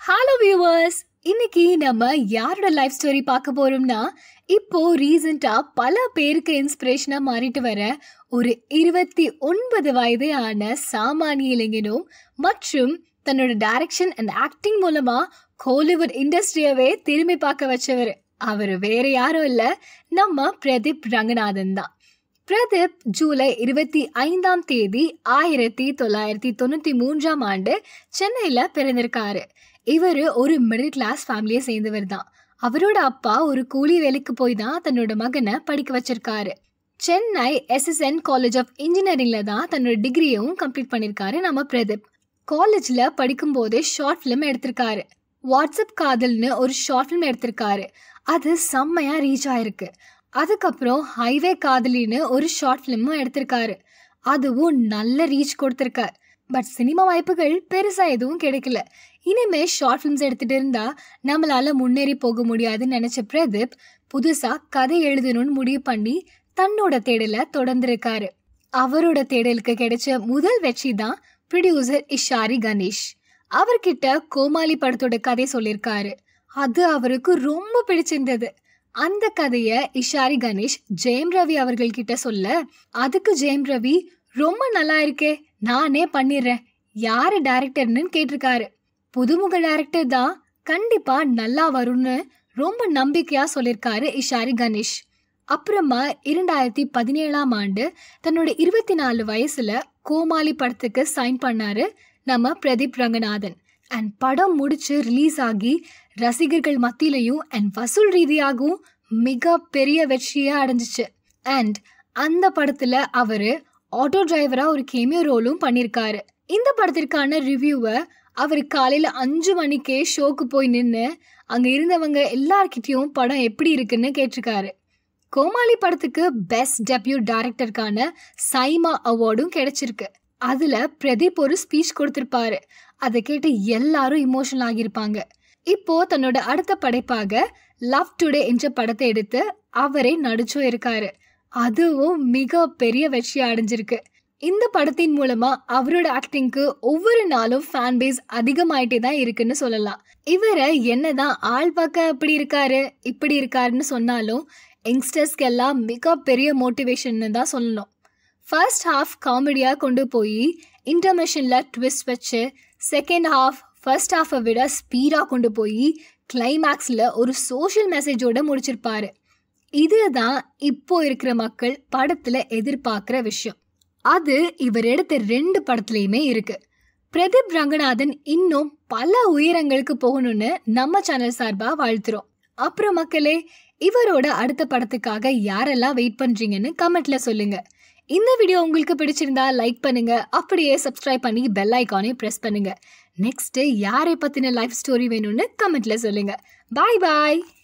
hello viewers இன்னைக்கு நம்ம யாரோட லைஃப் ஸ்டோரி பார்க்க போறோம்னா இப்போ ரீசெண்டா பல பேருக்கு இன்ஸ்பிரேஷனா மாறிட்டு வர ஒரு இருபத்தி ஒன்பது வயதே ஆன சாமானிய இளைஞனும் மற்றும் தன்னோட டைரக்ஷன் அண்ட் ஆக்டிங் மூலமா கோலிவுட் இண்டஸ்ட்ரியவே திரும்பி பார்க்க வச்சவர் அவர் வேற யாரும் இல்ல நம்ம பிரதீப் ரங்கநாதன் தான் பிரதீப் ஜூலை இருபத்தி ஐந்தாம் தேதி ஆயிரத்தி தொள்ளாயிரத்தி தொண்ணூத்தி மூன்றாம் ஆண்டு சென்னையில பிறந்திருக்காரு இவர் ஒரு மிடில் கிளாஸ் ஃபேமிலியை சேர்ந்தவர் தான் அவரோட அப்பா ஒரு கூலி வேலைக்கு போய் தான் தன்னோட மகனை படிக்க வச்சிருக்காரு சென்னை எஸ்எஸ்என் காலேஜ் ஆஃப் இன்ஜினியரிங்ல தான் தன்னோட டிகிரியும் கம்ப்ளீட் பண்ணியிருக்காரு நம்ம பிரதீப் காலேஜ்ல படிக்கும் போதே ஷார்ட் ஃபிலிம் எடுத்திருக்காரு வாட்ஸ்அப் காதல்னு ஒரு ஷார்ட் ஃபிலிம் எடுத்திருக்காரு அது செம்மையா ரீச் ஆயிருக்கு அதுக்கப்புறம் ஹைவே காதலின்னு ஒரு ஷார்ட் ஃபிலிமும் எடுத்திருக்காரு அதுவும் நல்ல ரீச் கொடுத்திருக்காரு பட் சினிமா வாய்ப்புகள் பெருசா எதுவும் கிடைக்கல இனிமே ஷார்ட் ஃபிலிம்ஸ் எடுத்துட்டு இருந்தா நம்மளால முன்னேறி போக முடியாதுன்னு நினைச்ச பிரதீப் புதுசா கதை எழுதணும்னு முடிவு பண்ணி தன்னோட தேடலை தொடர்ந்திருக்காரு அவரோட தேடலுக்கு கிடைச்ச முதல் வெற்றி தான் ப்ரொடியூசர் இஷாரி கணேஷ் அவர்கிட்ட கோமாளி படத்தோட கதை சொல்லியிருக்காரு அது அவருக்கு ரொம்ப பிடிச்சிருந்தது அந்த கதைய இஷாரி கணேஷ் ஜெயம் ரவி அவர்கள் கிட்ட சொல்ல அதுக்கு ஜெயம் ரவி ரொம்ப நல்லா இருக்கே நானே பண்ணிடுறேன் யாரு டைரக்டர்னு கேட்டிருக்காரு புதுமுக டைரக்டர் தான் கண்டிப்பா நல்லா வரும்னு ரொம்ப நம்பிக்கையா சொல்லியிருக்காரு இஷாரி கணேஷ் அப்புறமா இரண்டாயிரத்தி பதினேழாம் ஆண்டு தன்னோட இருபத்தி நாலு வயசுல கோமாளி படத்துக்கு சைன் பண்ணாரு நம்ம பிரதீப் ரங்கநாதன் அண்ட் படம் முடிச்சு ரிலீஸ் ஆகி ரசிகர்கள் மத்தியிலையும் அண்ட் வசூல் ரீதியாகவும் மிக பெரிய வெற்றியை அடைஞ்சிச்சு அண்ட் அந்த படத்துல அவரு ஆட்டோ டிரைவரா ஒரு கேமியோ ரோலும் பண்ணியிருக்காரு இந்த படத்திற்கான ரிவ்யூவை அவர் காலையில அஞ்சு மணிக்கே ஷோக்கு போய் நின்று அங்க இருந்தவங்க எல்லார்கிட்டயும் படம் எப்படி இருக்குன்னு கேட்டிருக்காரு கோமாளி படத்துக்கு பெஸ்ட் டெபியூ டைரக்டருக்கான சைமா அவார்டும் கிடைச்சிருக்கு அதுல பிரதீப் ஒரு ஸ்பீச் கொடுத்திருப்பாரு அதை கேட்டு எல்லாரும் இமோஷனல் ஆகியிருப்பாங்க இப்போ தன்னோட அடுத்த படைப்பாக லவ் டுடே என்ற படத்தை எடுத்து அவரே நடிச்சும் இருக்காரு அதுவும் மிக பெரிய வெற்றி அடைஞ்சிருக்கு இந்த படத்தின் மூலமா அவரோட ஆக்டிங்க்கு ஒவ்வொரு நாளும் ஃபேன் பேஸ் அதிகமாயிட்டே தான் இருக்குன்னு சொல்லலாம் இவரை என்னதான் ஆள் பார்க்க அப்படி இருக்காரு இப்படி இருக்காருன்னு சொன்னாலும் யங்ஸ்டர்ஸ்க்கு எல்லாம் மிக பெரிய மோட்டிவேஷன் தான் சொல்லணும் ஃபர்ஸ்ட் ஹாஃப் காமெடியாக கொண்டு போய் இன்டர்மிஷனில் ட்விஸ்ட் வச்சு செகண்ட் ஹாஃப் ஃபர்ஸ்ட் ஹாஃபை விட ஸ்பீடாக கொண்டு போய் கிளைமேக்ஸில் ஒரு சோஷியல் மெசேஜோட முடிச்சிருப்பாரு இதுதான் இப்போ இருக்கிற மக்கள் படத்தில் எதிர்பார்க்குற விஷயம் அது இவர் எடுத்த ரெண்டு படத்துலையுமே இருக்கு பிரதீப் ரங்கநாதன் இன்னும் பல உயரங்களுக்கு போகணும்னு நம்ம சேனல் சார்பாக வாழ்த்துறோம் அப்புறம் மக்களே இவரோட அடுத்த படத்துக்காக யாரெல்லாம் வெயிட் பண்றீங்கன்னு கமெண்ட்ல சொல்லுங்க இந்த வீடியோ உங்களுக்கு பிடிச்சிருந்தா லைக் பண்ணுங்க அப்படியே சப்ஸ்கிரைப் பண்ணி பெல் ஐக்கானையும் ப்ரெஸ் பண்ணுங்க நெக்ஸ்ட் யாரை பத்தின லைஃப் ஸ்டோரி வேணும்னு கமெண்ட்ல சொல்லுங்க பாய் பாய்